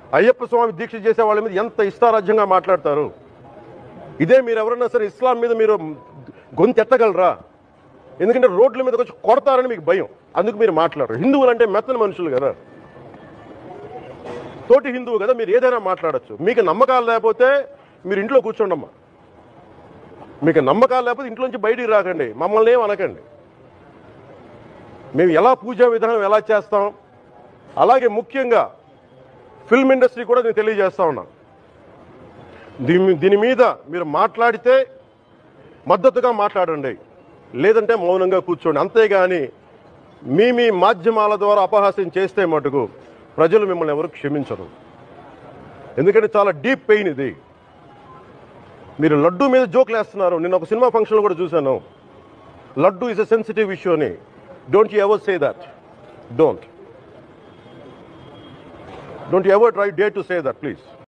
అయ్యప్ప స్వామి దీక్ష చేసే వాళ్ళ మీద ఎంత ఇష్టారాజ్యంగా మాట్లాడతారు ఇదే మీరు ఎవరన్నా సరే ఇస్లాం మీద మీరు గొంతెత్తగలరా ఎందుకంటే రోడ్ల మీద వచ్చి కొడతారని మీకు భయం అందుకు మీరు మాట్లాడరు హిందువులు అంటే మెత్తని మనుషులు కదా తోటి హిందువు కదా మీరు ఏదైనా మాట్లాడచ్చు మీకు నమ్మకాలు లేకపోతే మీరు ఇంట్లో కూర్చోండమ్మా మీకు నమ్మకాలు లేకపోతే ఇంట్లోంచి బయటికి రాకండి మమ్మల్ని ఏం అనకండి మేము ఎలా పూజా విధానం ఎలా చేస్తాం అలాగే ముఖ్యంగా ఫిల్మ్ ఇండస్ట్రీ కూడా నేను తెలియజేస్తా ఉన్నా దీని దీని మీద మీరు మాట్లాడితే మద్దతుగా మాట్లాడండి లేదంటే మౌనంగా కూర్చోండి అంతేగాని మీ మీ మాధ్యమాల ద్వారా అపహాస్యం చేస్తే మటుకు ప్రజలు మిమ్మల్ని ఎవరు క్షమించరు ఎందుకంటే చాలా డీప్ పెయిన్ ఇది మీరు లడ్డు మీద జోకులు వేస్తున్నారు నేను ఒక సినిమా ఫంక్షన్లో కూడా చూశాను laddu is a sensitive issue అని don't you ever say that don't don't ever try day to say that please